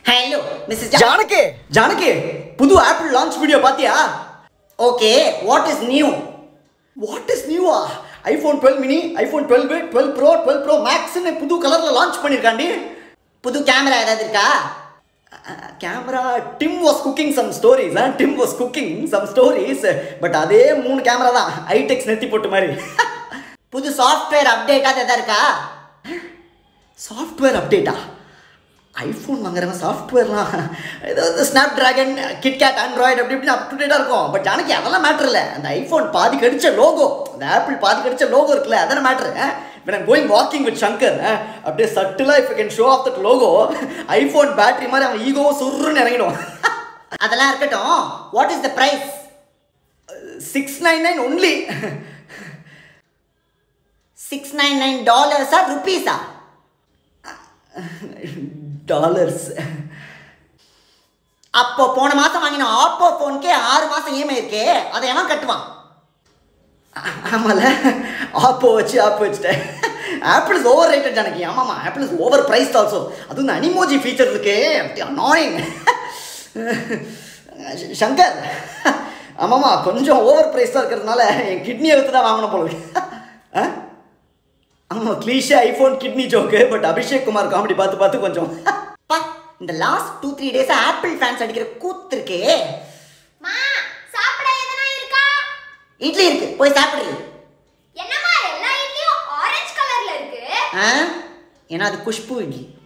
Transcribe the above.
Hello Mrs Janaki Janaki புது Apple launch video பாத்தியா okay what is new what is நியூவா iPhone twelve mini iPhone twelve twelve pro twelve pro மேக்ஸ்னு புது கலரில் launch பண்ணியிருக்காண்டி புது கேமரா ஏதாவது இருக்கா camera Tim was cooking some stories Tim was cooking some stories but அதே மூணு கேமரா தான் ஐடெக்ஸ் நெத்தி போட்டு மாதிரி புது சாஃப்ட்வேர் அப்டேட்டாக எதாவது இருக்கா சாஃப்ட்வேர் அப்டேட்டா ஐஃபோன் வாங்குறவன் சாஃப்ட்வேர்லாம் ஏதாவது ஸ்னாப் ட்ராகன் கிட்கேட் ஆண்ட்ராய்டு அப்படி இப்படின்னு அப் டு டேட்டாக இருக்கும் பட் ஜானகி அதெல்லாம் மேட்ரு இல்லை அந்த ஐஃபோன் பாதி கடிச்ச லோகோ அந்த ஆப்பிள் பாதி கடிச்ச லோகோ இருக்குல்ல அதான matter when I'm going walking with Shankar அப்படியே சட்டிலாக if I can show off that logo iPhone battery மாதிரி அவன் ஈகோ சுருன்னு இறங்கிடும் அதெல்லாம் இருக்கட்டும் what is the price six nine nine only six nine nine டாலர்ஸா ருபீஸா டாலர்ஸ் அப்போ போன மாதம் வாங்கின ஆப்போ ஃபோனுக்கே ஆறு மாதம் இஎம்ஐ இருக்கே அதை எவன் கட்டுவான் ஆமால ஆப்போ வச்சு ஆப்போ வச்சுட்டேன் Apple is overrated Janaki ஆமாம்மா Apple is overpriced also அதுவும் இந்த அனிமோஜி ஃபீச்சர் இருக்கே அப்படி அனாயிங் சங்கர் ஆமாம்மா கொஞ்சம் ஓவர் ப்ரைஸாக இருக்கிறதுனால என் கிட்னியை எடுத்து தான் வாங்கணும் போல இருக்கு. ஆ ஆமாம் cliche iPhone kidney joke but Abhishek Kumar comedy பார்த்து பார்த்து கொஞ்சம் பா இந்த last two three days Apple fans அடிக்கிற கூத்து இருக்கே மா சாப்பிட எதனா இருக்கா இட்லி இருக்கு போய் சாப்பிடு என்னம்மா எல்லா இட்லியும் ஆரஞ்சு கலர்ல இருக்கு ஆ ஏன்னா அது குஷ்பு இட்லி